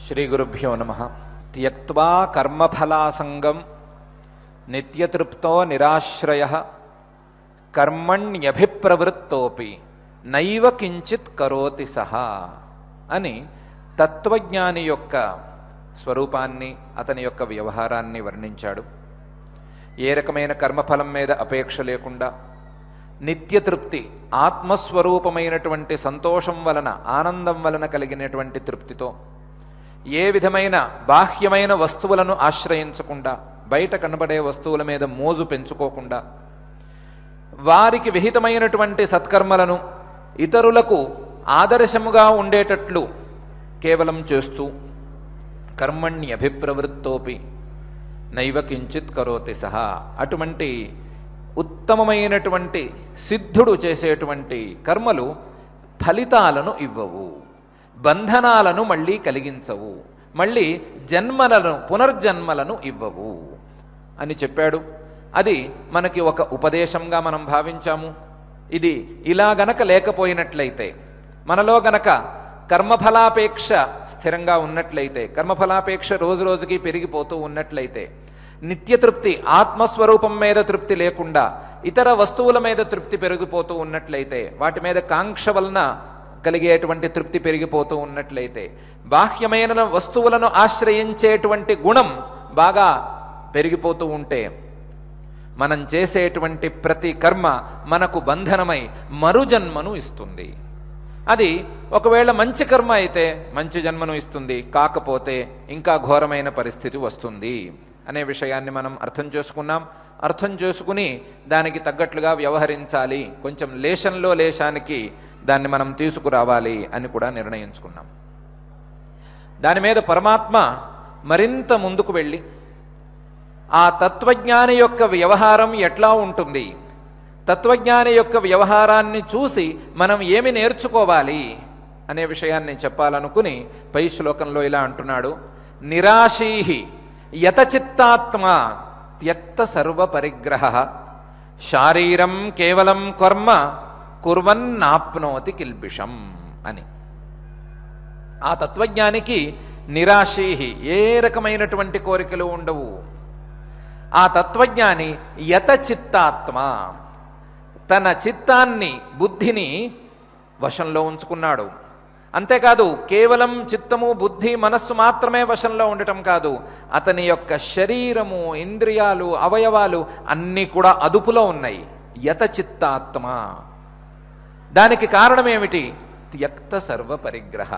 శ్రీగురుభ్యో నమ త్యక్వా కర్మఫలాసంగం నిత్యతృప్తో నిరాశ్రయ కర్మణ్యభిప్రవృత్తోపి నైవ కించిత్ కరోతి సహా అని తత్వజ్ఞాని యొక్క స్వరూపాన్ని అతని యొక్క వ్యవహారాన్ని వర్ణించాడు ఏ రకమైన కర్మఫలం మీద అపేక్ష లేకుండా నిత్యతృప్తి ఆత్మస్వరూపమైనటువంటి సంతోషం వలన ఆనందం వలన కలిగినటువంటి తృప్తితో ఏ విధమైన బాహ్యమైన వస్తువులను ఆశ్రయించకుండా బయట కనబడే వస్తువుల మీద మోజు పెంచుకోకుండా వారికి విహితమైనటువంటి సత్కర్మలను ఇతరులకు ఆదర్శముగా ఉండేటట్లు కేవలం చేస్తూ కర్మణ్యభిప్రవృత్తోపి నైవ కించిత్ కరోతి సహా అటువంటి ఉత్తమమైనటువంటి సిద్ధుడు చేసేటువంటి కర్మలు ఫలితాలను ఇవ్వవు బంధనాలను మళ్ళీ కలిగించవు మళ్ళీ జన్మలను పునర్జన్మలను ఇవ్వవు అని చెప్పాడు అది మనకి ఒక ఉపదేశంగా మనం భావించాము ఇది ఇలా గనక లేకపోయినట్లయితే మనలో గనక కర్మఫలాపేక్ష స్థిరంగా ఉన్నట్లయితే కర్మఫలాపేక్ష రోజు రోజుకి పెరిగిపోతూ ఉన్నట్లయితే నిత్యతృప్తి ఆత్మస్వరూపం మీద తృప్తి లేకుండా ఇతర వస్తువుల మీద తృప్తి పెరిగిపోతూ ఉన్నట్లయితే వాటి మీద కాంక్ష వలన కలిగేటువంటి తృప్తి పెరిగిపోతూ ఉన్నట్లయితే బాహ్యమైన వస్తువులను ఆశ్రయించేటువంటి గుణం బాగా పెరిగిపోతూ ఉంటే మనం చేసేటువంటి ప్రతి కర్మ మనకు బంధనమై మరుజన్మను ఇస్తుంది అది ఒకవేళ మంచి కర్మ అయితే మంచి జన్మను ఇస్తుంది కాకపోతే ఇంకా ఘోరమైన పరిస్థితి వస్తుంది అనే విషయాన్ని మనం అర్థం చేసుకున్నాం అర్థం చేసుకుని దానికి తగ్గట్లుగా వ్యవహరించాలి కొంచెం లేశంలో లేశానికి దాన్ని మనం తీసుకురావాలి అని కూడా నిర్ణయించుకున్నాం దాని మీద పరమాత్మ మరింత ముందుకు వెళ్ళి ఆ తత్వజ్ఞాని యొక్క వ్యవహారం ఎట్లా ఉంటుంది తత్వజ్ఞాని యొక్క వ్యవహారాన్ని చూసి మనం ఏమి నేర్చుకోవాలి అనే విషయాన్ని చెప్పాలనుకుని పై శ్లోకంలో ఇలా అంటున్నాడు నిరాశీహి యతచిత్తాత్మ త్యక్త సర్వ పరిగ్రహ శారీరం కేవలం కర్మ కుర్వన్నాప్నోతి కిల్బిషం అని ఆ తత్వజ్ఞానికి నిరాశీహి ఏ రకమైనటువంటి కోరికలు ఉండవు ఆ తత్వజ్ఞాని యత చిత్తాత్మ తన చిత్తాన్ని బుద్ధిని వశంలో ఉంచుకున్నాడు అంతేకాదు కేవలం చిత్తము బుద్ధి మనస్సు మాత్రమే వశంలో ఉండటం కాదు అతని యొక్క శరీరము ఇంద్రియాలు అవయవాలు అన్నీ కూడా అదుపులో ఉన్నాయి యత చిత్తాత్మ దానికి కారణమేమిటి త్యక్త సర్వ పరిగ్రహ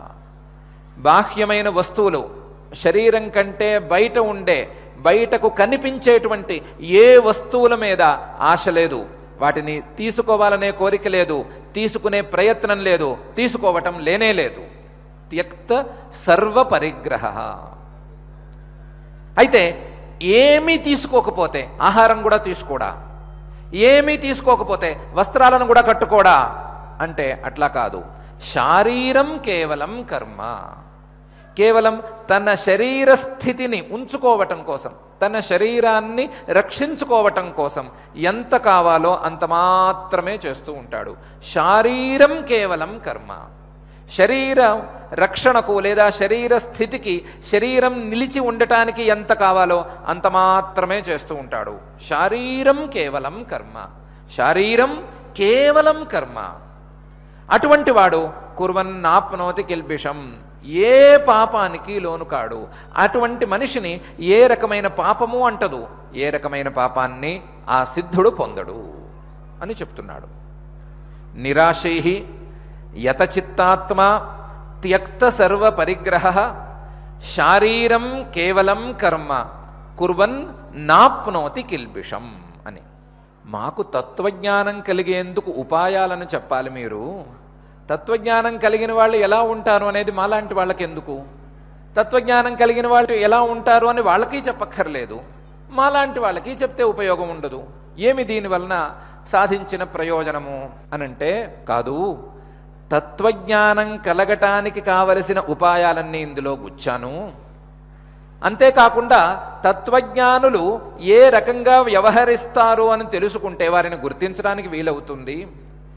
బాహ్యమైన వస్తువులు శరీరం కంటే బయట ఉండే బయటకు కనిపించేటువంటి ఏ వస్తువుల మీద ఆశ లేదు వాటిని తీసుకోవాలనే కోరిక లేదు తీసుకునే ప్రయత్నం లేదు తీసుకోవటం లేనే లేదు త్యక్త సర్వ పరిగ్రహ అయితే ఏమీ తీసుకోకపోతే ఆహారం కూడా తీసుకోడా ఏమీ తీసుకోకపోతే వస్త్రాలను కూడా కట్టుకోడా అంటే అట్లా కాదు శారీరం కేవలం కర్మ కేవలం తన శరీర స్థితిని ఉంచుకోవటం కోసం తన శరీరాన్ని రక్షించుకోవటం కోసం ఎంత కావాలో అంత మాత్రమే చేస్తూ ఉంటాడు శారీరం కేవలం కర్మ శరీర రక్షణకు లేదా శరీర స్థితికి శరీరం నిలిచి ఉండటానికి ఎంత కావాలో అంత మాత్రమే చేస్తూ ఉంటాడు శారీరం కేవలం కర్మ శారీరం కేవలం కర్మ అటువంటి వాడు కుర్వన్నాప్నోతి కిల్బిషం ఏ పాపానికి లోను కాడు అటువంటి మనిషిని ఏ రకమైన పాపము అంటదు ఏ రకమైన పాపాన్ని ఆ సిద్ధుడు పొందడు అని చెప్తున్నాడు నిరాశై యతచిత్తాత్మ త్యక్త సర్వ పరిగ్రహ శారీరం కేవలం కర్మ కుర్వన్ నాప్నోతి కిల్బిషం అని మాకు తత్వజ్ఞానం కలిగేందుకు ఉపాయాలను చెప్పాలి మీరు తత్వజ్ఞానం కలిగిన వాళ్ళు ఎలా ఉంటారు అనేది మాలాంటి వాళ్ళకి ఎందుకు తత్వజ్ఞానం కలిగిన వాళ్ళు ఎలా ఉంటారు అని వాళ్ళకి చెప్పక్కర్లేదు మాలాంటి వాళ్ళకి చెప్తే ఉపయోగం ఉండదు ఏమి దీని వలన సాధించిన ప్రయోజనము అనంటే కాదు తత్వజ్ఞానం కలగటానికి కావలసిన ఉపాయాలన్నీ ఇందులో గుచ్చాను అంతేకాకుండా తత్వజ్ఞానులు ఏ రకంగా వ్యవహరిస్తారు అని తెలుసుకుంటే వారిని గుర్తించడానికి వీలవుతుంది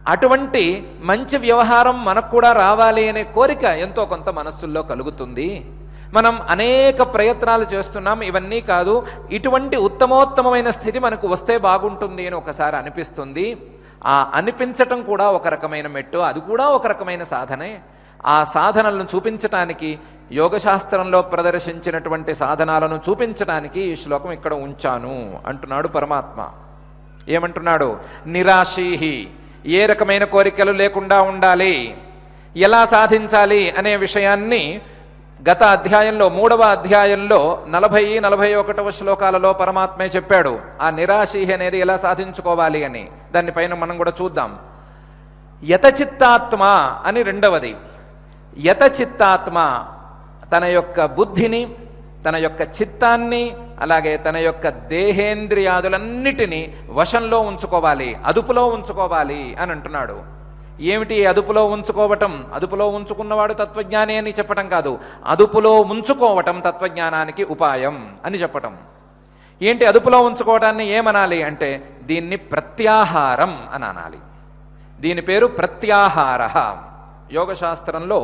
అటువంటి మంచి వ్యవహారం మనకు కూడా రావాలి అనే కోరిక ఎంతో కొంత మనస్సుల్లో కలుగుతుంది మనం అనేక ప్రయత్నాలు చేస్తున్నాం ఇవన్నీ కాదు ఇటువంటి ఉత్తమోత్తమైన స్థితి మనకు వస్తే బాగుంటుంది అని ఒకసారి అనిపిస్తుంది ఆ అనిపించటం కూడా ఒక రకమైన మెట్టు అది కూడా ఒక రకమైన సాధనే ఆ సాధనలను చూపించటానికి యోగశాస్త్రంలో ప్రదర్శించినటువంటి సాధనాలను చూపించడానికి ఈ శ్లోకం ఇక్కడ ఉంచాను అంటున్నాడు పరమాత్మ ఏమంటున్నాడు నిరాశీహి ఏ రకమైన కోరికలు లేకుండా ఉండాలి ఎలా సాధించాలి అనే విషయాన్ని గత అధ్యాయంలో మూడవ అధ్యాయంలో నలభై నలభై ఒకటవ శ్లోకాలలో పరమాత్మే చెప్పాడు ఆ నిరాశీహి అనేది ఎలా సాధించుకోవాలి అని దానిపైన మనం కూడా చూద్దాం యతచిత్తాత్మ అని రెండవది యతచిత్తాత్మ తన యొక్క బుద్ధిని తన యొక్క చిత్తాన్ని అలాగే తన యొక్క దేహేంద్రియాదులన్నిటినీ వశంలో ఉంచుకోవాలి అదుపులో ఉంచుకోవాలి అని అంటున్నాడు ఏమిటి అదుపులో ఉంచుకోవటం అదుపులో ఉంచుకున్నవాడు తత్వజ్ఞాని అని చెప్పటం కాదు అదుపులో ఉంచుకోవటం తత్వజ్ఞానానికి ఉపాయం అని చెప్పటం ఏంటి అదుపులో ఉంచుకోవటాన్ని ఏమనాలి అంటే దీన్ని ప్రత్యాహారం అని అనాలి దీని పేరు ప్రత్యాహార యోగశాస్త్రంలో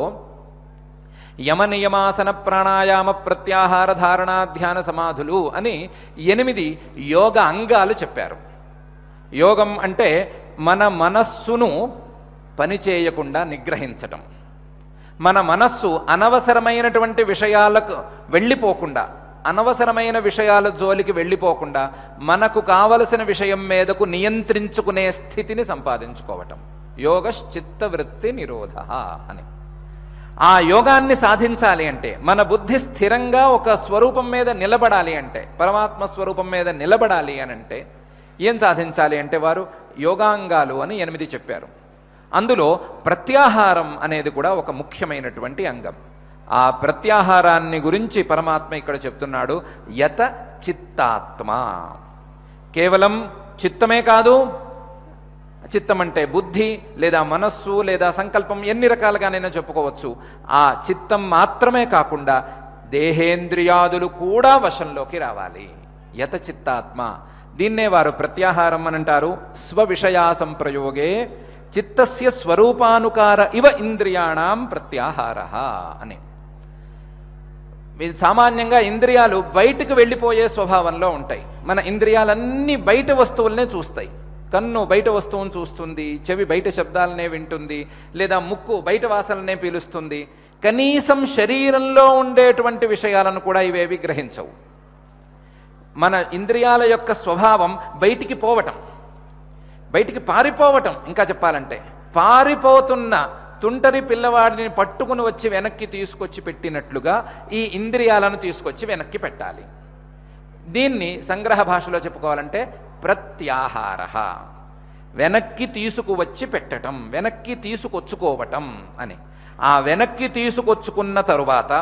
యమ నియమాసన ప్రాణాయామ ప్రత్యాహార ధారణా ధ్యాన సమాధులు అని ఎనిమిది యోగ అంగాలు చెప్పారు యోగం అంటే మన మనస్సును పనిచేయకుండా నిగ్రహించటం మన మనస్సు అనవసరమైనటువంటి విషయాలకు వెళ్ళిపోకుండా అనవసరమైన విషయాల జోలికి వెళ్ళిపోకుండా మనకు కావలసిన విషయం మీదకు నియంత్రించుకునే స్థితిని సంపాదించుకోవటం యోగశ్చిత్త వృత్తి నిరోధ అని ఆ యోగాన్ని సాధించాలి అంటే మన బుద్ధి స్థిరంగా ఒక స్వరూపం మీద నిలబడాలి అంటే పరమాత్మ స్వరూపం మీద నిలబడాలి అని అంటే ఏం సాధించాలి అంటే వారు యోగాంగాలు అని ఎనిమిది చెప్పారు అందులో ప్రత్యాహారం అనేది కూడా ఒక ముఖ్యమైనటువంటి అంగం ఆ ప్రత్యాహారాన్ని గురించి పరమాత్మ ఇక్కడ చెప్తున్నాడు యత చిత్తాత్మ కేవలం చిత్తమే కాదు చిత్తం అంటే బుద్ధి లేదా మనస్సు లేదా సంకల్పం ఎన్ని రకాలుగానైనా చెప్పుకోవచ్చు ఆ చిత్తం మాత్రమే కాకుండా దేహేంద్రియాదులు కూడా వశంలోకి రావాలి యత చిత్తాత్మ దీన్నే వారు ప్రత్యాహారం అని అంటారు స్వవిషయా సంప్రయోగే చిత్తస్య స్వరూపానుకార ఇవ ఇంద్రియాణం ప్రత్యాహార అని ఇది సామాన్యంగా ఇంద్రియాలు బయటకు వెళ్ళిపోయే స్వభావంలో ఉంటాయి మన ఇంద్రియాలన్నీ బయట వస్తువులనే చూస్తాయి కన్ను బయట వస్తువును చూస్తుంది చెవి బయట శబ్దాలనే వింటుంది లేదా ముక్కు బయట వాసనలనే పీలుస్తుంది కనీసం శరీరంలో ఉండేటువంటి విషయాలను కూడా ఇవేవి గ్రహించవు మన ఇంద్రియాల యొక్క స్వభావం బయటికి పోవటం బయటికి పారిపోవటం ఇంకా చెప్పాలంటే పారిపోతున్న తుంటరి పిల్లవాడిని పట్టుకుని వచ్చి వెనక్కి తీసుకొచ్చి పెట్టినట్లుగా ఈ ఇంద్రియాలను తీసుకొచ్చి వెనక్కి పెట్టాలి దీన్ని సంగ్రహ భాషలో చెప్పుకోవాలంటే ప్రత్యాహార వెనక్కి తీసుకువచ్చి పెట్టటం వెనక్కి తీసుకొచ్చుకోవటం అని ఆ వెనక్కి తీసుకొచ్చుకున్న తరువాత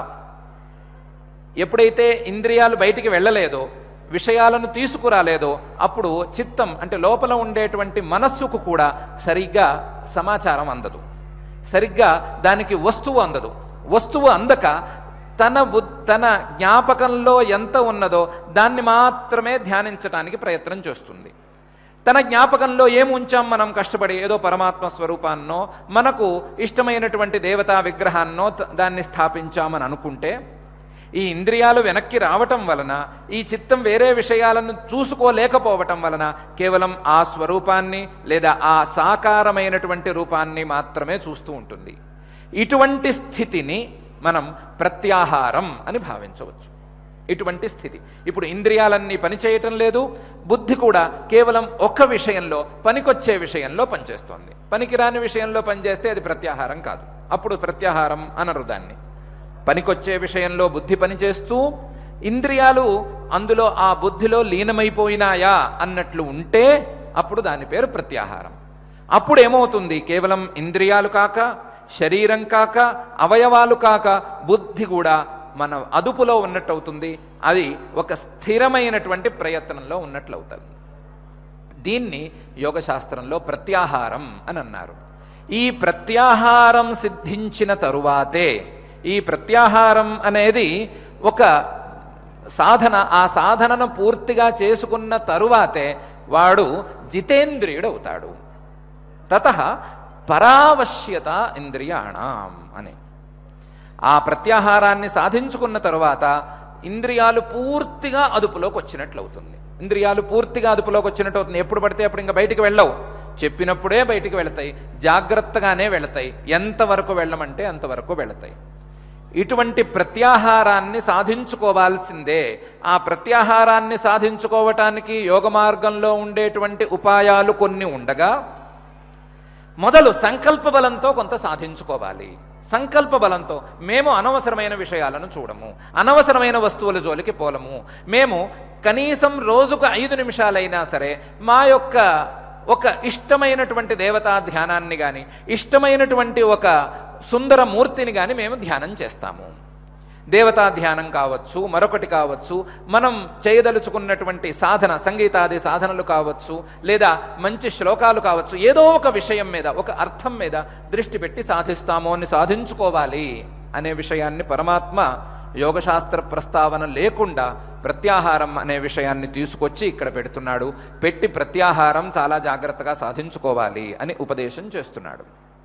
ఎప్పుడైతే ఇంద్రియాలు బయటికి వెళ్ళలేదో విషయాలను తీసుకురాలేదో అప్పుడు చిత్తం అంటే లోపల ఉండేటువంటి మనస్సుకు కూడా సరిగ్గా సమాచారం అందదు సరిగ్గా దానికి వస్తువు అందదు వస్తువు అందక తన బు తన జ్ఞాపకంలో ఎంత ఉన్నదో దాన్ని మాత్రమే ధ్యానించడానికి ప్రయత్నం చేస్తుంది తన జ్ఞాపకంలో ఏం ఉంచాం మనం కష్టపడి ఏదో పరమాత్మ స్వరూపాన్నో మనకు ఇష్టమైనటువంటి దేవతా విగ్రహాన్నో త- దాన్ని స్థాపించామని అనుకుంటే ఈ ఇంద్రియాలు వెనక్కి రావటం వలన ఈ చిత్తం వేరే విషయాలను చూసుకోలేకపోవటం వలన కేవలం ఆ స్వరూపాన్ని లేదా ఆ సాకారమైనటువంటి రూపాన్ని మాత్రమే చూస్తూ ఉంటుంది ఇటువంటి స్థితిని మనం ప్రత్యాహారం అని భావించవచ్చు ఇటువంటి స్థితి ఇప్పుడు ఇంద్రియాలన్నీ పనిచేయటం లేదు బుద్ధి కూడా కేవలం ఒక విషయంలో పనికొచ్చే విషయంలో పనిచేస్తోంది పనికిరాని విషయంలో పనిచేస్తే అది ప్రత్యాహారం కాదు అప్పుడు ప్రత్యాహారం అనరు దాన్ని పనికొచ్చే విషయంలో బుద్ధి పనిచేస్తూ ఇంద్రియాలు అందులో ఆ బుద్ధిలో లీనమైపోయినాయా అన్నట్లు ఉంటే అప్పుడు దాని పేరు ప్రత్యాహారం అప్పుడు ఏమవుతుంది కేవలం ఇంద్రియాలు కాక శరీరం కాక అవయవాలు కాక బుద్ధి కూడా మన అదుపులో ఉన్నట్టు అవుతుంది అది ఒక స్థిరమైనటువంటి ప్రయత్నంలో ఉన్నట్లు అవుతుంది దీన్ని యోగశాస్త్రంలో ప్రత్యాహారం అని అన్నారు ఈ ప్రత్యాహారం సిద్ధించిన తరువాతే ఈ ప్రత్యాహారం అనేది ఒక సాధన ఆ సాధనను పూర్తిగా చేసుకున్న తరువాతే వాడు జితేంద్రియుడు అవుతాడు తత పరావశ్యత ఇంద్రియాణం అని ఆ ప్రత్యాహారాన్ని సాధించుకున్న తరువాత ఇంద్రియాలు పూర్తిగా అదుపులోకి వచ్చినట్లు అవుతుంది ఇంద్రియాలు పూర్తిగా అదుపులోకి వచ్చినట్టు అవుతుంది ఎప్పుడు పడితే అప్పుడు ఇంకా బయటికి వెళ్ళవు చెప్పినప్పుడే బయటికి వెళతాయి జాగ్రత్తగానే వెళతాయి ఎంతవరకు వెళ్ళమంటే అంతవరకు వెళతాయి ఇటువంటి ప్రత్యాహారాన్ని సాధించుకోవాల్సిందే ఆ ప్రత్యాహారాన్ని సాధించుకోవటానికి యోగ మార్గంలో ఉండేటువంటి ఉపాయాలు కొన్ని ఉండగా మొదలు సంకల్ప బలంతో కొంత సాధించుకోవాలి సంకల్ప బలంతో మేము అనవసరమైన విషయాలను చూడము అనవసరమైన వస్తువుల జోలికి పోలము మేము కనీసం రోజుకు ఐదు నిమిషాలైనా సరే మా యొక్క ఒక ఇష్టమైనటువంటి దేవతా ధ్యానాన్ని కానీ ఇష్టమైనటువంటి ఒక సుందర మూర్తిని కానీ మేము ధ్యానం చేస్తాము దేవతా ధ్యానం కావచ్చు మరొకటి కావచ్చు మనం చేయదలుచుకున్నటువంటి సాధన సంగీతాది సాధనలు కావచ్చు లేదా మంచి శ్లోకాలు కావచ్చు ఏదో ఒక విషయం మీద ఒక అర్థం మీద దృష్టి పెట్టి సాధిస్తాము అని సాధించుకోవాలి అనే విషయాన్ని పరమాత్మ యోగశాస్త్ర ప్రస్తావన లేకుండా ప్రత్యాహారం అనే విషయాన్ని తీసుకొచ్చి ఇక్కడ పెడుతున్నాడు పెట్టి ప్రత్యాహారం చాలా జాగ్రత్తగా సాధించుకోవాలి అని ఉపదేశం చేస్తున్నాడు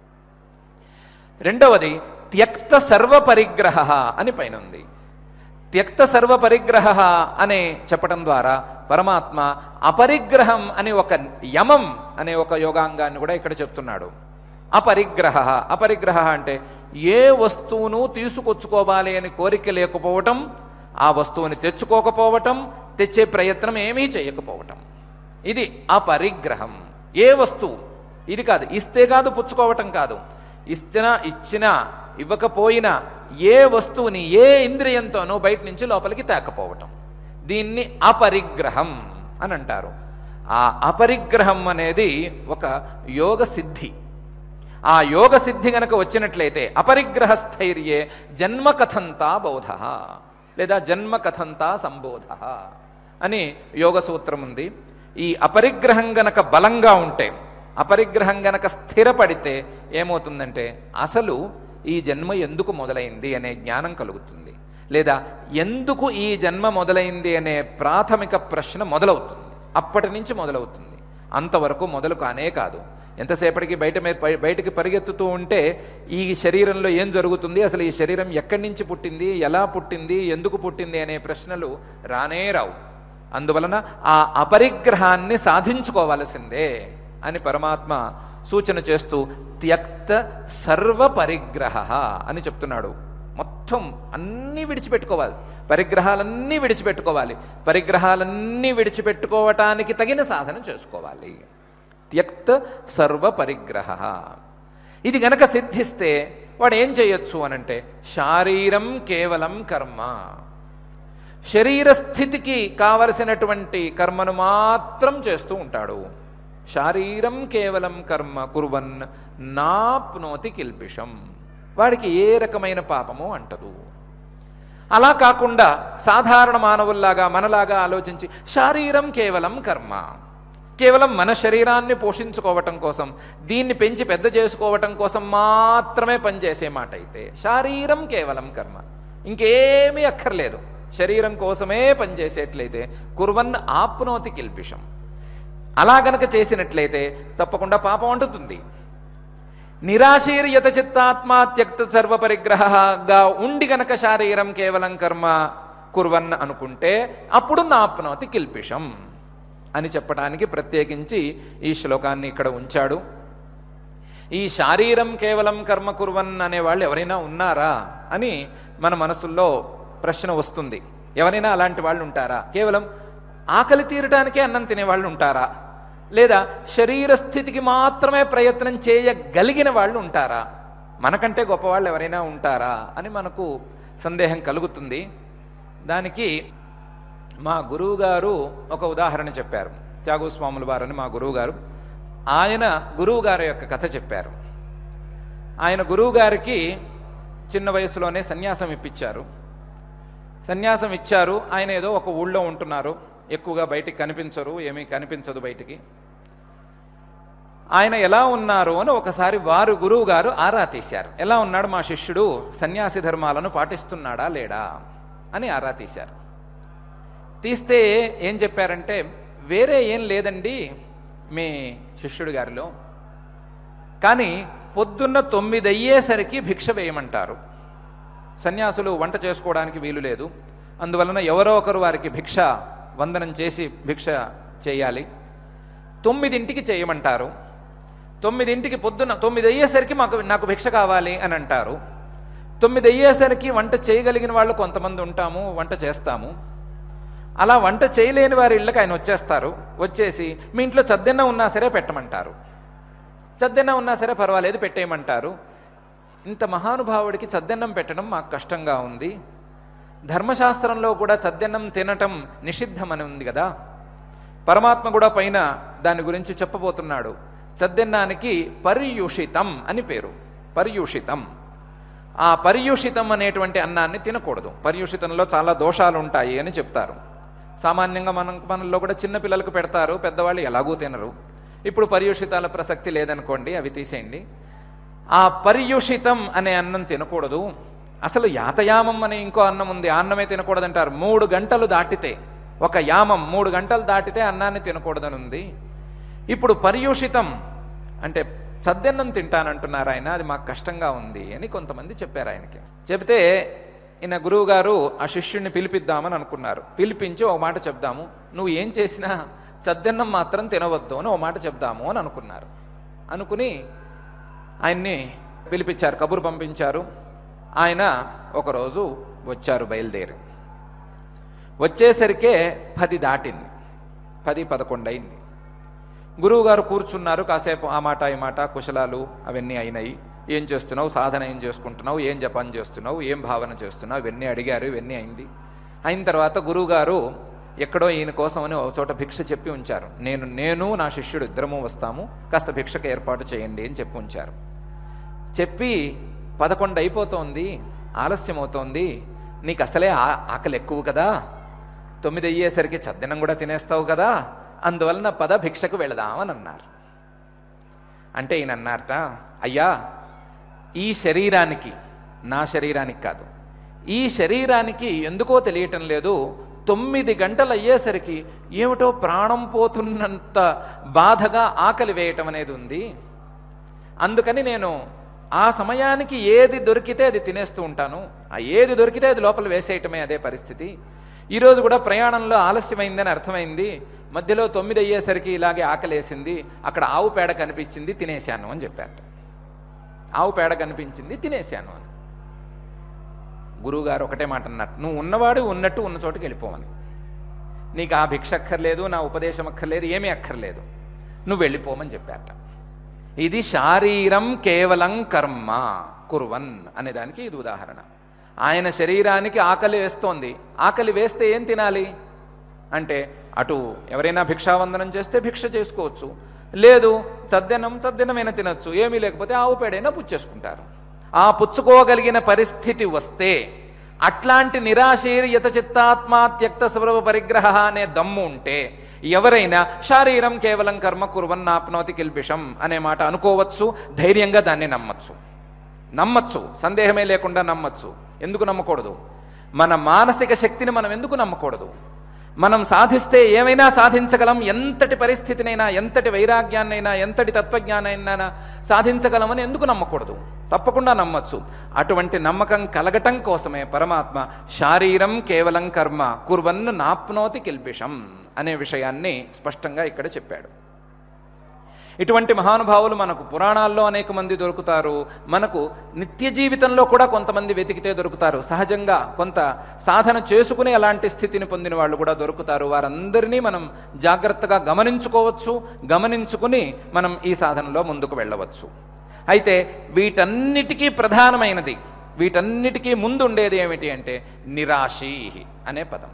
రెండవది త్యక్త సర్వ పరిగ్రహ అని పైన ఉంది త్యక్త సర్వ పరిగ్రహ అనే చెప్పడం ద్వారా పరమాత్మ అపరిగ్రహం అని ఒక యమం అనే ఒక యోగాంగాన్ని కూడా ఇక్కడ చెప్తున్నాడు అపరిగ్రహ అపరిగ్రహ అంటే ఏ వస్తువును తీసుకొచ్చుకోవాలి అని కోరిక లేకపోవటం ఆ వస్తువుని తెచ్చుకోకపోవటం తెచ్చే ప్రయత్నం ఏమీ చేయకపోవటం ఇది అపరిగ్రహం ఏ వస్తువు ఇది కాదు ఇస్తే కాదు పుచ్చుకోవటం కాదు ఇస్తున్నా ఇచ్చినా ఇవ్వకపోయినా ఏ వస్తువుని ఏ ఇంద్రియంతోనూ బయట నుంచి లోపలికి తేకపోవటం దీన్ని అపరిగ్రహం అని అంటారు ఆ అపరిగ్రహం అనేది ఒక యోగ సిద్ధి ఆ యోగ సిద్ధి గనక వచ్చినట్లయితే అపరిగ్రహ స్థైర్యే జన్మ కథంతా బోధ లేదా జన్మ కథంతా సంబోధ అని యోగ సూత్రం ఉంది ఈ అపరిగ్రహం గనక బలంగా ఉంటే అపరిగ్రహం గనక స్థిరపడితే ఏమవుతుందంటే అసలు ఈ జన్మ ఎందుకు మొదలైంది అనే జ్ఞానం కలుగుతుంది లేదా ఎందుకు ఈ జన్మ మొదలైంది అనే ప్రాథమిక ప్రశ్న మొదలవుతుంది అప్పటి నుంచి మొదలవుతుంది అంతవరకు మొదలు కానే కాదు ఎంతసేపటికి బయట మీద బయ- బయటికి పరిగెత్తుతూ ఉంటే ఈ శరీరంలో ఏం జరుగుతుంది అసలు ఈ శరీరం ఎక్కడి నుంచి పుట్టింది ఎలా పుట్టింది ఎందుకు పుట్టింది అనే ప్రశ్నలు రానే రావు అందువలన ఆ అపరిగ్రహాన్ని సాధించుకోవలసిందే అని పరమాత్మ సూచన చేస్తూ త్యక్త సర్వ పరిగ్రహ అని చెప్తున్నాడు మొత్తం అన్నీ విడిచిపెట్టుకోవాలి పరిగ్రహాలన్నీ విడిచిపెట్టుకోవాలి పరిగ్రహాలన్నీ విడిచిపెట్టుకోవటానికి తగిన సాధన చేసుకోవాలి త్యక్త సర్వ పరిగ్రహ ఇది గనక సిద్ధిస్తే వాడు ఏం చేయొచ్చు అనంటే శారీరం కేవలం కర్మ శరీర స్థితికి కావలసినటువంటి కర్మను మాత్రం చేస్తూ ఉంటాడు శారీరం కేవలం కర్మ కురువన్ నాప్నోతి కిల్బిషం వాడికి ఏ రకమైన పాపము అంటదు అలా కాకుండా సాధారణ మానవుల్లాగా మనలాగా ఆలోచించి శారీరం కేవలం కర్మ కేవలం మన శరీరాన్ని పోషించుకోవటం కోసం దీన్ని పెంచి పెద్ద చేసుకోవటం కోసం మాత్రమే పనిచేసే మాట అయితే శారీరం కేవలం కర్మ ఇంకేమీ అక్కర్లేదు శరీరం కోసమే పనిచేసేట్లయితే కుర్వన్ ఆప్నోతి కిల్పిషం అలా గనక చేసినట్లయితే తప్పకుండా పాపం అంటుతుంది నిరాశీర్యత చిత్తాత్మా త్యక్త సర్వ పరిగ్రహగా ఉండి గనక శారీరం కేవలం కర్మ కుర్వన్ అనుకుంటే అప్పుడు నాప్నోతి కిల్పిషం అని చెప్పడానికి ప్రత్యేకించి ఈ శ్లోకాన్ని ఇక్కడ ఉంచాడు ఈ శారీరం కేవలం కర్మ కుర్వన్ అనేవాళ్ళు ఎవరైనా ఉన్నారా అని మన మనసుల్లో ప్రశ్న వస్తుంది ఎవరైనా అలాంటి వాళ్ళు ఉంటారా కేవలం ఆకలి తీరటానికే అన్నం తినేవాళ్ళు ఉంటారా లేదా శరీర స్థితికి మాత్రమే ప్రయత్నం చేయగలిగిన వాళ్ళు ఉంటారా మనకంటే గొప్పవాళ్ళు ఎవరైనా ఉంటారా అని మనకు సందేహం కలుగుతుంది దానికి మా గురువు గారు ఒక ఉదాహరణ చెప్పారు త్యాగోస్వాముల వారని మా గురువు గారు ఆయన గురువు గారి యొక్క కథ చెప్పారు ఆయన గురువు గారికి చిన్న వయసులోనే సన్యాసం ఇప్పించారు సన్యాసం ఇచ్చారు ఆయన ఏదో ఒక ఊళ్ళో ఉంటున్నారు ఎక్కువగా బయటికి కనిపించరు ఏమీ కనిపించదు బయటికి ఆయన ఎలా ఉన్నారు అని ఒకసారి వారు గురువు గారు ఆరా తీశారు ఎలా ఉన్నాడు మా శిష్యుడు సన్యాసి ధర్మాలను పాటిస్తున్నాడా లేడా అని ఆరా తీశారు తీస్తే ఏం చెప్పారంటే వేరే ఏం లేదండి మీ శిష్యుడి గారిలో కానీ పొద్దున్న తొమ్మిది అయ్యేసరికి భిక్ష వేయమంటారు సన్యాసులు వంట చేసుకోవడానికి వీలు లేదు అందువలన ఎవరో ఒకరు వారికి భిక్ష వందనం చేసి భిక్ష చేయాలి తొమ్మిదింటికి చేయమంటారు తొమ్మిదింటికి పొద్దున తొమ్మిది అయ్యేసరికి మాకు నాకు భిక్ష కావాలి అని అంటారు తొమ్మిది అయ్యేసరికి వంట చేయగలిగిన వాళ్ళు కొంతమంది ఉంటాము వంట చేస్తాము అలా వంట చేయలేని వారి ఇళ్ళకి ఆయన వచ్చేస్తారు వచ్చేసి మీ ఇంట్లో చద్దెన్న ఉన్నా సరే పెట్టమంటారు చద్దెన్న ఉన్నా సరే పర్వాలేదు పెట్టేయమంటారు ఇంత మహానుభావుడికి చద్దెన్నం పెట్టడం మాకు కష్టంగా ఉంది ధర్మశాస్త్రంలో కూడా చద్దెన్నం తినటం నిషిద్ధమని ఉంది కదా పరమాత్మ కూడా పైన దాని గురించి చెప్పబోతున్నాడు చద్దెన్నానికి పర్యూషితం అని పేరు పర్యూషితం ఆ పర్యూషితం అనేటువంటి అన్నాన్ని తినకూడదు పర్యూషితంలో చాలా దోషాలు ఉంటాయి అని చెప్తారు సామాన్యంగా మనం మనల్లో కూడా చిన్న పిల్లలకు పెడతారు పెద్దవాళ్ళు ఎలాగూ తినరు ఇప్పుడు పర్యూషితాల ప్రసక్తి లేదనుకోండి అవి తీసేయండి ఆ పర్యూషితం అనే అన్నం తినకూడదు అసలు యాతయామం అనే ఇంకో అన్నం ఉంది ఆ అన్నమే తినకూడదంటారు మూడు గంటలు దాటితే ఒక యామం మూడు గంటలు దాటితే అన్నాన్ని తినకూడదని ఉంది ఇప్పుడు పర్యూషితం అంటే చద్దెన్నం తింటానంటున్నారు ఆయన అది మాకు కష్టంగా ఉంది అని కొంతమంది చెప్పారు ఆయనకి చెబితే ఈయన గురువు గారు ఆ శిష్యుడిని పిలిపిద్దామని అనుకున్నారు పిలిపించి ఒక మాట చెప్దాము నువ్వు ఏం చేసినా చద్దెన్నం మాత్రం తినవద్దు అని ఒక మాట చెప్దాము అని అనుకున్నారు అనుకుని ఆయన్ని పిలిపించారు కబురు పంపించారు ఆయన ఒకరోజు వచ్చారు బయలుదేరి వచ్చేసరికే పది దాటింది పది పదకొండు అయింది గురువుగారు కూర్చున్నారు కాసేపు ఆ మాట ఈ మాట కుశలాలు అవన్నీ అయినాయి ఏం చేస్తున్నావు సాధన ఏం చేసుకుంటున్నావు ఏం జపం చేస్తున్నావు ఏం భావన చేస్తున్నావు ఇవన్నీ అడిగారు ఇవన్నీ అయింది అయిన తర్వాత గురువుగారు ఎక్కడో ఈయన కోసమని ఒక చోట భిక్ష చెప్పి ఉంచారు నేను నేను నా శిష్యుడు ఇద్దరము వస్తాము కాస్త భిక్షకు ఏర్పాటు చేయండి అని చెప్పి ఉంచారు చెప్పి పదకొండు అయిపోతోంది ఆలస్యం అవుతోంది నీకు అసలే ఆ- ఆకలి ఎక్కువ కదా తొమ్మిది అయ్యేసరికి చద్దనం కూడా తినేస్తావు కదా అందువలన పద భిక్షకు వెళదామని అన్నారు అంటే ఈయన అన్నారట అయ్యా ఈ శరీరానికి నా శరీరానికి కాదు ఈ శరీరానికి ఎందుకో తెలియటం లేదు తొమ్మిది గంటలు అయ్యేసరికి ఏమిటో ప్రాణం పోతున్నంత బాధగా ఆకలి వేయటం అనేది ఉంది అందుకని నేను ఆ సమయానికి ఏది దొరికితే అది తినేస్తూ ఉంటాను ఆ ఏది దొరికితే అది లోపల వేసేయటమే అదే పరిస్థితి ఈరోజు కూడా ప్రయాణంలో ఆలస్యమైందని అర్థమైంది మధ్యలో తొమ్మిది అయ్యేసరికి ఇలాగే ఆకలేసింది అక్కడ ఆవు పేడ కనిపించింది తినేశాను అని చెప్పారట ఆవు పేడ కనిపించింది తినేశాను అని గురువుగారు ఒకటే మాట అన్నట్టు నువ్వు ఉన్నవాడు ఉన్నట్టు ఉన్న చోటుకి వెళ్ళిపోవని నీకు ఆ భిక్ష అక్కర్లేదు నా ఉపదేశం అక్కర్లేదు ఏమీ అక్కర్లేదు నువ్వు వెళ్ళిపోమని చెప్పారట ఇది శారీరం కేవలం కర్మ కుర్వన్ అనే దానికి ఇది ఉదాహరణ ఆయన శరీరానికి ఆకలి వేస్తోంది ఆకలి వేస్తే ఏం తినాలి అంటే అటు ఎవరైనా భిక్షావందనం చేస్తే భిక్ష చేసుకోవచ్చు లేదు చద్దెనం చద్దెనమైనా తినొచ్చు ఏమీ లేకపోతే ఆవు పేడైనా పుచ్చేసుకుంటారు ఆ పుచ్చుకోగలిగిన పరిస్థితి వస్తే అట్లాంటి నిరాశీర్యత చిత్తాత్మా త్యక్త స్వరవ పరిగ్రహ అనే దమ్ము ఉంటే ఎవరైనా శారీరం కేవలం కర్మ కుర్వన్నాప్నోతి కిల్బిషం అనే మాట అనుకోవచ్చు ధైర్యంగా దాన్ని నమ్మచ్చు నమ్మచ్చు సందేహమే లేకుండా నమ్మచ్చు ఎందుకు నమ్మకూడదు మన మానసిక శక్తిని మనం ఎందుకు నమ్మకూడదు మనం సాధిస్తే ఏమైనా సాధించగలం ఎంతటి పరిస్థితినైనా ఎంతటి వైరాగ్యాన్నైనా ఎంతటి తత్వజ్ఞానైనా సాధించగలమని ఎందుకు నమ్మకూడదు తప్పకుండా నమ్మచ్చు అటువంటి నమ్మకం కలగటం కోసమే పరమాత్మ శారీరం కేవలం కర్మ కుర్వన్ను నాప్నోతి కిల్బిషం అనే విషయాన్ని స్పష్టంగా ఇక్కడ చెప్పాడు ఇటువంటి మహానుభావులు మనకు పురాణాల్లో అనేక మంది దొరుకుతారు మనకు నిత్య జీవితంలో కూడా కొంతమంది వెతికితే దొరుకుతారు సహజంగా కొంత సాధన చేసుకుని అలాంటి స్థితిని పొందిన వాళ్ళు కూడా దొరుకుతారు వారందరినీ మనం జాగ్రత్తగా గమనించుకోవచ్చు గమనించుకుని మనం ఈ సాధనలో ముందుకు వెళ్ళవచ్చు అయితే వీటన్నిటికీ ప్రధానమైనది వీటన్నిటికీ ముందు ఉండేది ఏమిటి అంటే నిరాశీ అనే పదం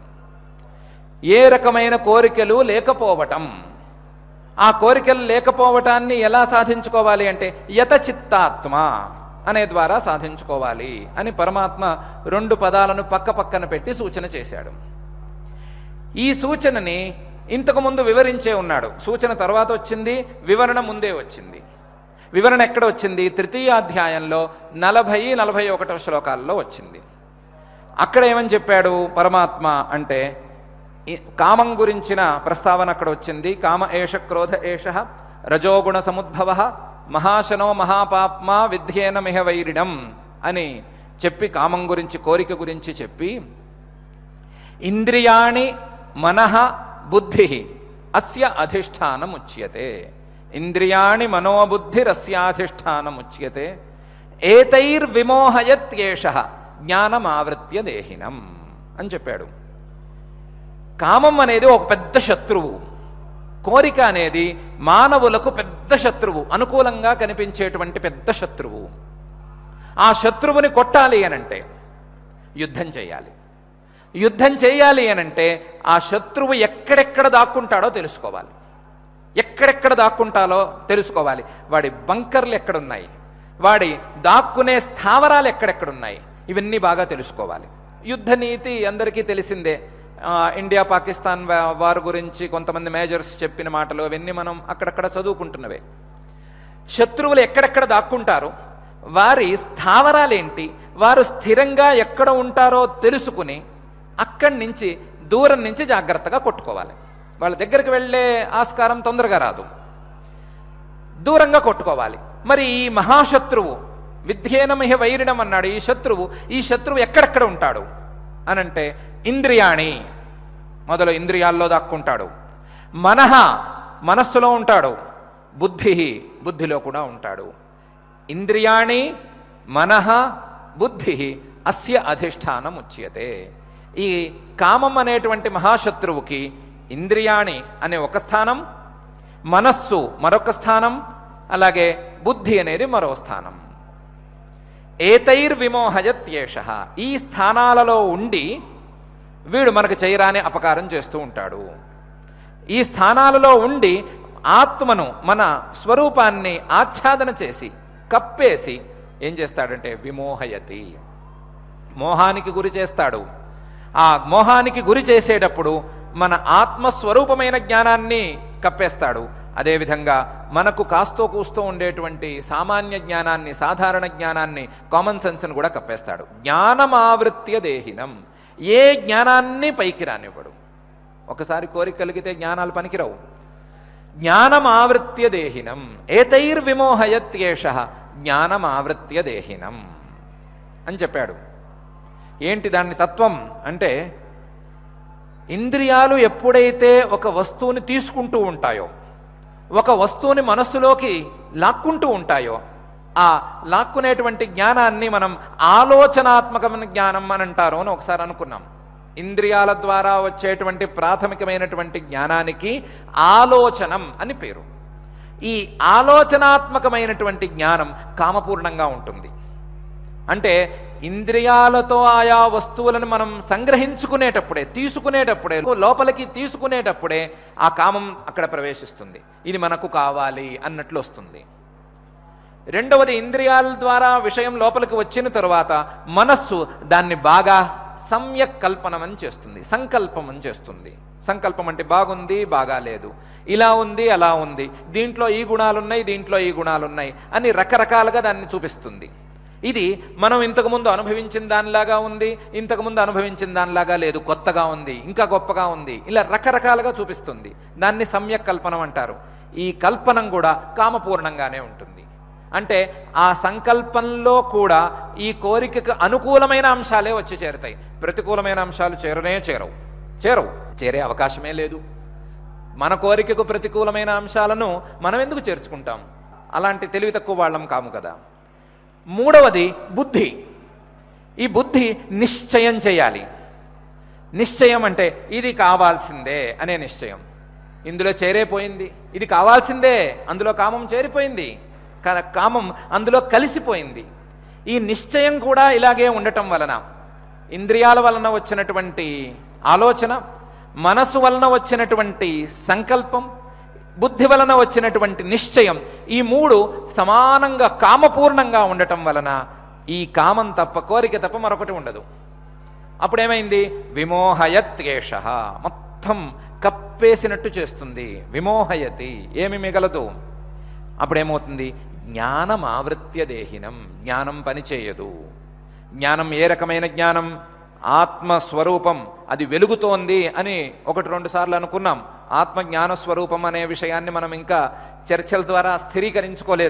ఏ రకమైన కోరికలు లేకపోవటం ఆ కోరికలు లేకపోవటాన్ని ఎలా సాధించుకోవాలి అంటే యత చిత్తాత్మ అనే ద్వారా సాధించుకోవాలి అని పరమాత్మ రెండు పదాలను పక్క పక్కన పెట్టి సూచన చేశాడు ఈ సూచనని ఇంతకు ముందు వివరించే ఉన్నాడు సూచన తర్వాత వచ్చింది వివరణ ముందే వచ్చింది వివరణ ఎక్కడ వచ్చింది తృతీయాధ్యాయంలో నలభై నలభై ఒకటవ శ్లోకాల్లో వచ్చింది అక్కడ ఏమని చెప్పాడు పరమాత్మ అంటే ఈ కామం గురించిన ప్రస్తావన అక్కడ వచ్చింది కామ ఏష క్రోధ ఏష రజోగుణ సముద్భవ మహాశనో మహాపాప్మా విధ్యేన మిహ వైరిడం అని చెప్పి కామం గురించి కోరిక గురించి చెప్పి ఇంద్రియాణి మనః బుద్ధి అస్య అధిష్టానముచ్యతే ఇంద్రియాణి మనోబుద్ధిరస్యాధిష్టానముచ్యతే ఏతైర్విమోహయత్యేష జ్ఞానమావృత్య దేహినం అని చెప్పాడు కామం అనేది ఒక పెద్ద శత్రువు కోరిక అనేది మానవులకు పెద్ద శత్రువు అనుకూలంగా కనిపించేటువంటి పెద్ద శత్రువు ఆ శత్రువుని కొట్టాలి అనంటే యుద్ధం చేయాలి యుద్ధం చేయాలి అనంటే ఆ శత్రువు ఎక్కడెక్కడ దాక్కుంటాడో తెలుసుకోవాలి ఎక్కడెక్కడ దాక్కుంటాలో తెలుసుకోవాలి వాడి బంకర్లు ఎక్కడున్నాయి వాడి దాక్కునే స్థావరాలు ఎక్కడెక్కడున్నాయి ఇవన్నీ బాగా తెలుసుకోవాలి యుద్ధ నీతి అందరికీ తెలిసిందే ఆ, ఇండియా పాకిస్తాన్ వా- వారి గురించి కొంతమంది మేజర్స్ చెప్పిన మాటలు అవన్నీ మనం అక్కడక్కడ చదువుకుంటున్నవే శత్రువులు ఎక్కడెక్కడ దాక్కుంటారు వారి స్థావరాలేంటి వారు స్థిరంగా ఎక్కడ ఉంటారో తెలుసుకుని అక్కడి నుంచి దూరం నుంచి జాగ్రత్తగా కొట్టుకోవాలి వాళ్ళ దగ్గరికి వెళ్ళే ఆస్కారం తొందరగా రాదు దూరంగా కొట్టుకోవాలి మరి ఈ మహాశత్రువు విధ్యేనమిహ వైరిణం అన్నాడు ఈ శత్రువు ఈ శత్రువు ఎక్కడెక్కడ ఉంటాడు అనంటే ఇంద్రియాణి మొదలు ఇంద్రియాల్లో దాక్కుంటాడు మనహ మనస్సులో ఉంటాడు బుద్ధి బుద్ధిలో కూడా ఉంటాడు ఇంద్రియాణి మనః బుద్ధి అస్య అధిష్టానం ఉచ్యతే ఈ కామం అనేటువంటి మహాశత్రువుకి ఇంద్రియాణి అనే ఒక స్థానం మనస్సు మరొక స్థానం అలాగే బుద్ధి అనేది మరో స్థానం ఏతైర్విమోహయత్యేష ఈ స్థానాలలో ఉండి వీడు మనకు చేయరాని అపకారం చేస్తూ ఉంటాడు ఈ స్థానాలలో ఉండి ఆత్మను మన స్వరూపాన్ని ఆచ్ఛాదన చేసి కప్పేసి ఏం చేస్తాడంటే విమోహయతి మోహానికి గురి చేస్తాడు ఆ మోహానికి గురి చేసేటప్పుడు మన ఆత్మస్వరూపమైన జ్ఞానాన్ని కప్పేస్తాడు అదేవిధంగా మనకు కాస్తో కూస్తూ ఉండేటువంటి సామాన్య జ్ఞానాన్ని సాధారణ జ్ఞానాన్ని కామన్ సెన్స్ని కూడా కప్పేస్తాడు జ్ఞానమావృత్య దేహినం ఏ జ్ఞానాన్ని పైకి రానివ్వడు ఒకసారి కోరిక కలిగితే జ్ఞానాలు పనికిరావు జ్ఞానమావృత్య దేహినం ఏతైర్విమోహయత్యేష జ్ఞానమావృత్య దేహినం అని చెప్పాడు ఏంటి దాని తత్వం అంటే ఇంద్రియాలు ఎప్పుడైతే ఒక వస్తువుని తీసుకుంటూ ఉంటాయో ఒక వస్తువుని మనస్సులోకి లాక్కుంటూ ఉంటాయో ఆ లాక్కునేటువంటి జ్ఞానాన్ని మనం ఆలోచనాత్మకమైన జ్ఞానం అని అంటారు అని ఒకసారి అనుకున్నాం ఇంద్రియాల ద్వారా వచ్చేటువంటి ప్రాథమికమైనటువంటి జ్ఞానానికి ఆలోచనం అని పేరు ఈ ఆలోచనాత్మకమైనటువంటి జ్ఞానం కామపూర్ణంగా ఉంటుంది అంటే ఇంద్రియాలతో ఆయా వస్తువులను మనం సంగ్రహించుకునేటప్పుడే తీసుకునేటప్పుడే లోపలికి తీసుకునేటప్పుడే ఆ కామం అక్కడ ప్రవేశిస్తుంది ఇది మనకు కావాలి అన్నట్లు వస్తుంది రెండవది ఇంద్రియాల ద్వారా విషయం లోపలికి వచ్చిన తరువాత మనస్సు దాన్ని బాగా సమ్యక్ కల్పనమని చేస్తుంది సంకల్పం అని చేస్తుంది సంకల్పం అంటే బాగుంది బాగాలేదు ఇలా ఉంది అలా ఉంది దీంట్లో ఈ గుణాలున్నాయి దీంట్లో ఈ గుణాలున్నాయి అని రకరకాలుగా దాన్ని చూపిస్తుంది ఇది మనం ఇంతకుముందు అనుభవించిన దానిలాగా ఉంది ఇంతకుముందు అనుభవించిన దానిలాగా లేదు కొత్తగా ఉంది ఇంకా గొప్పగా ఉంది ఇలా రకరకాలుగా చూపిస్తుంది దాన్ని సమ్యక్ కల్పనం అంటారు ఈ కల్పనం కూడా కామపూర్ణంగానే ఉంటుంది అంటే ఆ సంకల్పంలో కూడా ఈ కోరికకు అనుకూలమైన అంశాలే వచ్చి చేరుతాయి ప్రతికూలమైన అంశాలు చేరనే చేరవు చేరవు చేరే అవకాశమే లేదు మన కోరికకు ప్రతికూలమైన అంశాలను మనం ఎందుకు చేర్చుకుంటాం అలాంటి తెలివి తక్కువ వాళ్ళం కాము కదా మూడవది బుద్ధి ఈ బుద్ధి నిశ్చయం చేయాలి నిశ్చయం అంటే ఇది కావాల్సిందే అనే నిశ్చయం ఇందులో చేరేపోయింది ఇది కావాల్సిందే అందులో కామం చేరిపోయింది కా- కామం అందులో కలిసిపోయింది ఈ నిశ్చయం కూడా ఇలాగే ఉండటం వలన ఇంద్రియాల వలన వచ్చినటువంటి ఆలోచన మనసు వలన వచ్చినటువంటి సంకల్పం బుద్ధి వలన వచ్చినటువంటి నిశ్చయం ఈ మూడు సమానంగా కామపూర్ణంగా ఉండటం వలన ఈ కామం తప్ప కోరిక తప్ప మరొకటి ఉండదు అప్పుడేమైంది విమోహయత్యేష మొత్తం కప్పేసినట్టు చేస్తుంది విమోహయతి ఏమి మిగలదు అప్పుడేమవుతుంది జ్ఞానం ఆవృత్య దేహినం జ్ఞానం పనిచేయదు జ్ఞానం ఏ రకమైన జ్ఞానం ఆత్మస్వరూపం అది వెలుగుతోంది అని ఒకటి రెండు సార్లు అనుకున్నాం ఆత్మ జ్ఞాన స్వరూపం అనే విషయాన్ని మనం ఇంకా చర్చల ద్వారా స్థిరీకరించుకోలేదు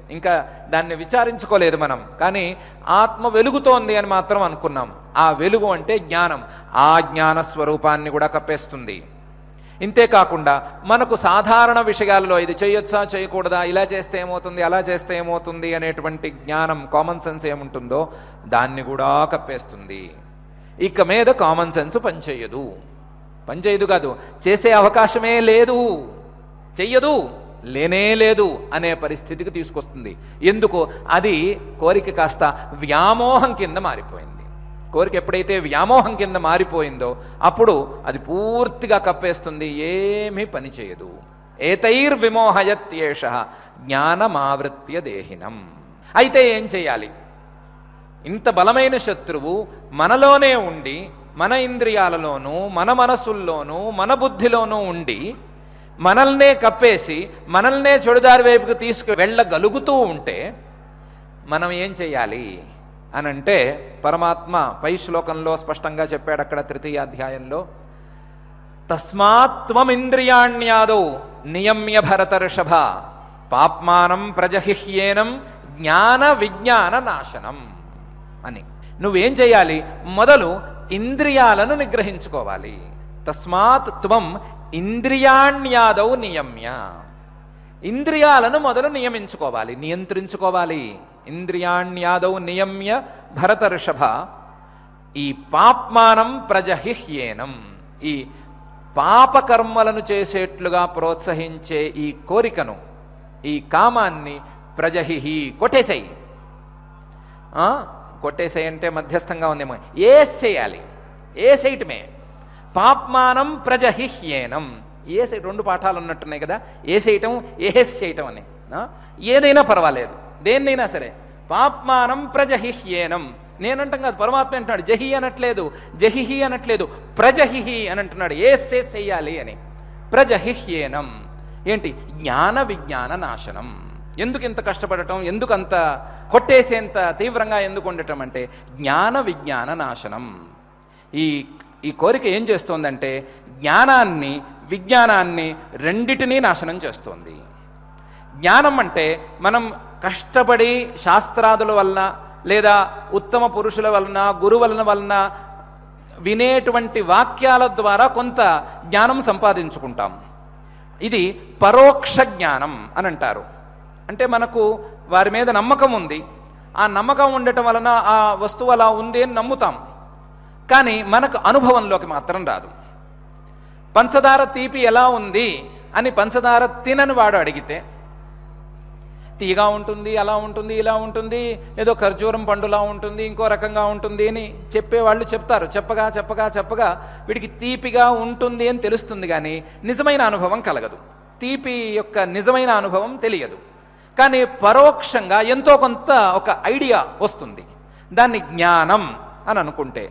ఇంకా దాన్ని విచారించుకోలేదు మనం కానీ ఆత్మ వెలుగుతోంది అని మాత్రం అనుకున్నాం ఆ వెలుగు అంటే జ్ఞానం ఆ జ్ఞాన స్వరూపాన్ని కూడా కప్పేస్తుంది ఇంతేకాకుండా మనకు సాధారణ విషయాలలో ఇది చేయొచ్చా చేయకూడదా ఇలా చేస్తే ఏమవుతుంది అలా చేస్తే ఏమవుతుంది అనేటువంటి జ్ఞానం కామన్ సెన్స్ ఏముంటుందో దాన్ని కూడా కప్పేస్తుంది ఇక మీద కామన్ సెన్స్ పనిచేయదు పనిచేయదు కాదు చేసే అవకాశమే లేదు చెయ్యదు లేనే లేదు అనే పరిస్థితికి తీసుకొస్తుంది ఎందుకు అది కోరిక కాస్త వ్యామోహం కింద మారిపోయింది కోరిక ఎప్పుడైతే వ్యామోహం కింద మారిపోయిందో అప్పుడు అది పూర్తిగా కప్పేస్తుంది ఏమీ పని చేయదు ఏతైర్విమోహయత్యేష జ్ఞానమావృత్య దేహినం అయితే ఏం చేయాలి ఇంత బలమైన శత్రువు మనలోనే ఉండి మన ఇంద్రియాలలోనూ మన మనసుల్లోనూ మన బుద్ధిలోనూ ఉండి మనల్నే కప్పేసి మనల్నే చెడుదారి వైపుకు తీసుకు వెళ్ళగలుగుతూ ఉంటే మనం ఏం చెయ్యాలి అని అంటే పరమాత్మ పై శ్లోకంలో స్పష్టంగా చెప్పాడు అక్కడ తృతీయ అధ్యాయంలో తస్మాత్వమింద్రియాణ్యాదౌ నియమ్య భరతర్షభ పాప్మానం ప్రజహిహ్యేనం జ్ఞాన విజ్ఞాన నాశనం అని నువ్వేం చేయాలి మొదలు ఇంద్రియాలను నిగ్రహించుకోవాలి తస్మాత్ త్వం ఇంద్రియాణ్యాదౌ నియమ్య ఇంద్రియాలను మొదలు నియమించుకోవాలి నియంత్రించుకోవాలి ఇంద్రియాణ్యాదౌ నియమ్య భరతర్షభ ఈ పాప్మానం ప్రజహిహ్యేనం ఈ పాపకర్మలను చేసేట్లుగా ప్రోత్సహించే ఈ కోరికను ఈ కామాన్ని ప్రజహిహి కొట్టేసాయి కొట్టేసాయి అంటే మధ్యస్థంగా ఉందేమో ఏస్ చేయాలి ఏసేయటమే పాప్మానం ప్రజహిహ్యేనం ఏసే రెండు పాఠాలు ఉన్నట్టున్నాయి కదా ఏసేయటం ఏహెస్ చేయటం అని ఆ? ఏదైనా పర్వాలేదు దేన్నైనా సరే పాప్మానం ప్రజహిహ్యేనం నేనంటాం కాదు పరమాత్మ అంటున్నాడు జహి అనట్లేదు జహిహి అనట్లేదు ప్రజహిహి అని అంటున్నాడు ఏసే చెయ్యాలి అని ప్రజహిహ్యేనం ఏంటి జ్ఞాన విజ్ఞాన నాశనం ఎందుకు ఇంత కష్టపడటం ఎందుకు అంత కొట్టేసేంత తీవ్రంగా ఎందుకు ఉండటం అంటే జ్ఞాన విజ్ఞాన నాశనం ఈ ఈ కోరిక ఏం చేస్తోందంటే జ్ఞానాన్ని విజ్ఞానాన్ని రెండిటినీ నాశనం చేస్తోంది జ్ఞానం అంటే మనం కష్టపడి శాస్త్రాదుల వలన లేదా ఉత్తమ పురుషుల వలన గురువుల వలన వినేటువంటి వాక్యాల ద్వారా కొంత జ్ఞానం సంపాదించుకుంటాం ఇది పరోక్ష జ్ఞానం అని అంటారు అంటే మనకు వారి మీద నమ్మకం ఉంది ఆ నమ్మకం ఉండటం వలన ఆ వస్తువు అలా ఉంది అని నమ్ముతాం కానీ మనకు అనుభవంలోకి మాత్రం రాదు పంచదార తీపి ఎలా ఉంది అని పంచదార తినని వాడు అడిగితే తీగా ఉంటుంది అలా ఉంటుంది ఇలా ఉంటుంది ఏదో ఖర్జూరం పండులా ఉంటుంది ఇంకో రకంగా ఉంటుంది అని చెప్పేవాళ్ళు చెప్తారు చెప్పగా చెప్పగా చెప్పగా వీడికి తీపిగా ఉంటుంది అని తెలుస్తుంది కానీ నిజమైన అనుభవం కలగదు తీపి యొక్క నిజమైన అనుభవం తెలియదు కానీ పరోక్షంగా ఎంతో కొంత ఒక ఐడియా వస్తుంది దాన్ని జ్ఞానం అని అనుకుంటే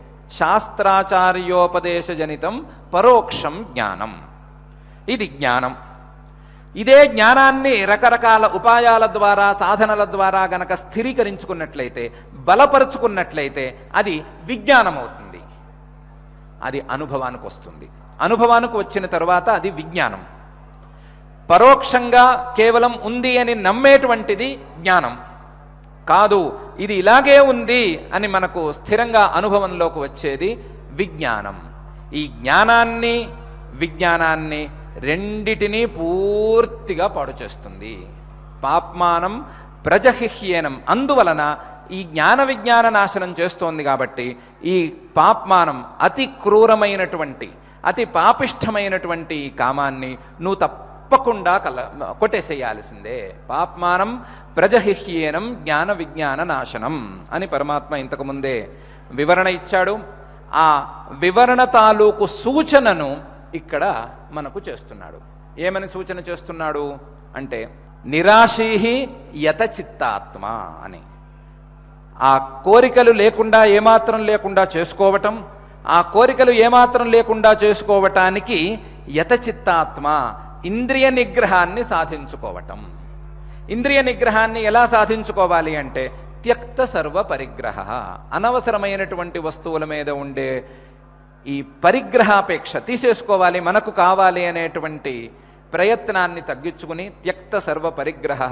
శాస్త్రాచార్యోపదేశజనితం పరోక్షం జ్ఞానం ఇది జ్ఞానం ఇదే జ్ఞానాన్ని రకరకాల ఉపాయాల ద్వారా సాధనల ద్వారా గనక స్థిరీకరించుకున్నట్లయితే బలపరుచుకున్నట్లయితే అది విజ్ఞానం అవుతుంది అది అనుభవానికి వస్తుంది అనుభవానికి వచ్చిన తర్వాత అది విజ్ఞానం పరోక్షంగా కేవలం ఉంది అని నమ్మేటువంటిది జ్ఞానం కాదు ఇది ఇలాగే ఉంది అని మనకు స్థిరంగా అనుభవంలోకి వచ్చేది విజ్ఞానం ఈ జ్ఞానాన్ని విజ్ఞానాన్ని రెండిటినీ పూర్తిగా పాడు చేస్తుంది పాప్మానం ప్రజహిహ్యేనం అందువలన ఈ జ్ఞాన విజ్ఞాన నాశనం చేస్తోంది కాబట్టి ఈ పాప్మానం అతి క్రూరమైనటువంటి అతి పాపిష్టమైనటువంటి ఈ కామాన్ని నువ్వు తప్పకుండా కల కొట్టేసేయాల్సిందే పాప్మానం ప్రజహిహ్యేనం జ్ఞాన విజ్ఞాన నాశనం అని పరమాత్మ ఇంతకుముందే వివరణ ఇచ్చాడు ఆ వివరణ తాలూకు సూచనను ఇక్కడ మనకు చేస్తున్నాడు ఏమని సూచన చేస్తున్నాడు అంటే నిరాశీహి యత చిత్తాత్మ అని ఆ కోరికలు లేకుండా ఏమాత్రం లేకుండా చేసుకోవటం ఆ కోరికలు ఏమాత్రం లేకుండా చేసుకోవటానికి యతచిత్తాత్మ ఇంద్రియ నిగ్రహాన్ని సాధించుకోవటం ఇంద్రియ నిగ్రహాన్ని ఎలా సాధించుకోవాలి అంటే త్యక్త సర్వ పరిగ్రహ అనవసరమైనటువంటి వస్తువుల మీద ఉండే ఈ పరిగ్రహాపేక్ష తీసేసుకోవాలి మనకు కావాలి అనేటువంటి ప్రయత్నాన్ని తగ్గించుకుని త్యక్త సర్వ పరిగ్రహ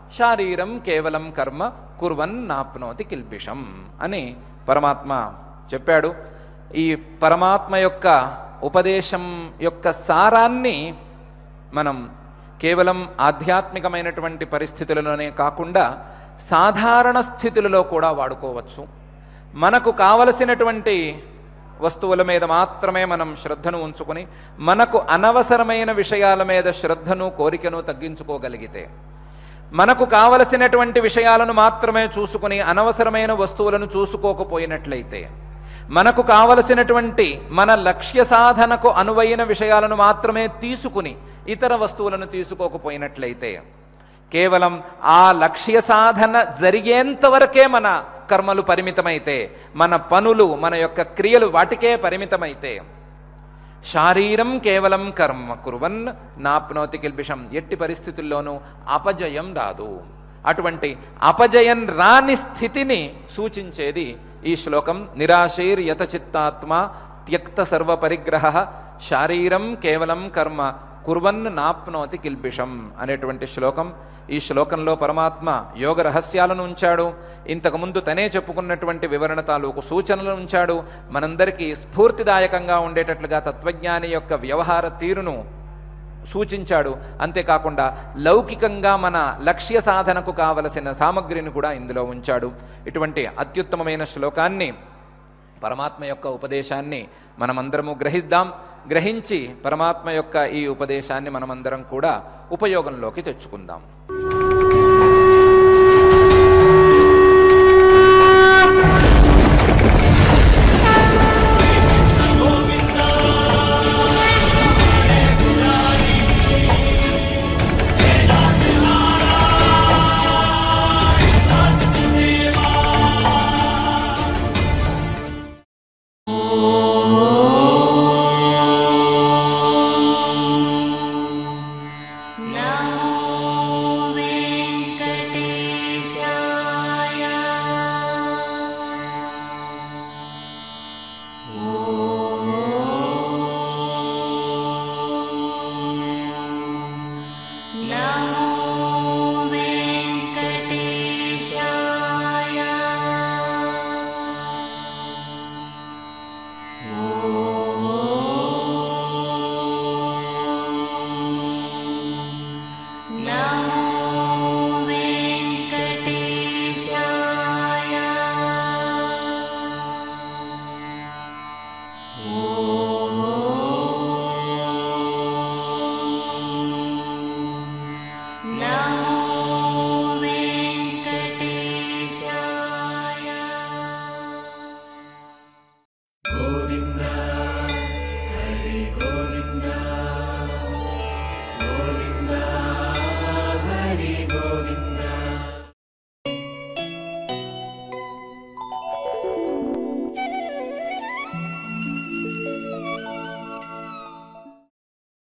శారీరం కేవలం కర్మ కుర్వన్ నాప్నోతి కిల్బిషం అని పరమాత్మ చెప్పాడు ఈ పరమాత్మ యొక్క ఉపదేశం యొక్క సారాన్ని మనం కేవలం ఆధ్యాత్మికమైనటువంటి పరిస్థితులలోనే కాకుండా సాధారణ స్థితులలో కూడా వాడుకోవచ్చు మనకు కావలసినటువంటి వస్తువుల మీద మాత్రమే మనం శ్రద్ధను ఉంచుకుని మనకు అనవసరమైన విషయాల మీద శ్రద్ధను కోరికను తగ్గించుకోగలిగితే మనకు కావలసినటువంటి విషయాలను మాత్రమే చూసుకుని అనవసరమైన వస్తువులను చూసుకోకపోయినట్లయితే మనకు కావలసినటువంటి మన లక్ష్య సాధనకు అనువైన విషయాలను మాత్రమే తీసుకుని ఇతర వస్తువులను తీసుకోకపోయినట్లయితే కేవలం ఆ లక్ష్య సాధన జరిగేంత వరకే మన కర్మలు పరిమితమైతే మన పనులు మన యొక్క క్రియలు వాటికే పరిమితమైతే శారీరం కేవలం కర్మ కురువన్ నాప్నోతి కిల్బిషం ఎట్టి పరిస్థితుల్లోనూ అపజయం రాదు అటువంటి అపజయం రాని స్థితిని సూచించేది ఈ శ్లోకం నిరాశైర్ యత చిత్తాత్మ త్యక్త సర్వ పరిగ్రహ శారీరం కేవలం కర్మ కుర్వన్ నాప్నోతి కిల్బిషం అనేటువంటి శ్లోకం ఈ శ్లోకంలో పరమాత్మ యోగ రహస్యాలను ఉంచాడు ఇంతకుముందు తనే చెప్పుకున్నటువంటి వివరణ తాలూకు సూచనలు ఉంచాడు మనందరికీ స్ఫూర్తిదాయకంగా ఉండేటట్లుగా తత్వజ్ఞాని యొక్క వ్యవహార తీరును సూచించాడు అంతేకాకుండా లౌకికంగా మన లక్ష్య సాధనకు కావలసిన సామగ్రిని కూడా ఇందులో ఉంచాడు ఇటువంటి అత్యుత్తమమైన శ్లోకాన్ని పరమాత్మ యొక్క ఉపదేశాన్ని మనమందరము గ్రహిద్దాం గ్రహించి పరమాత్మ యొక్క ఈ ఉపదేశాన్ని మనమందరం కూడా ఉపయోగంలోకి తెచ్చుకుందాం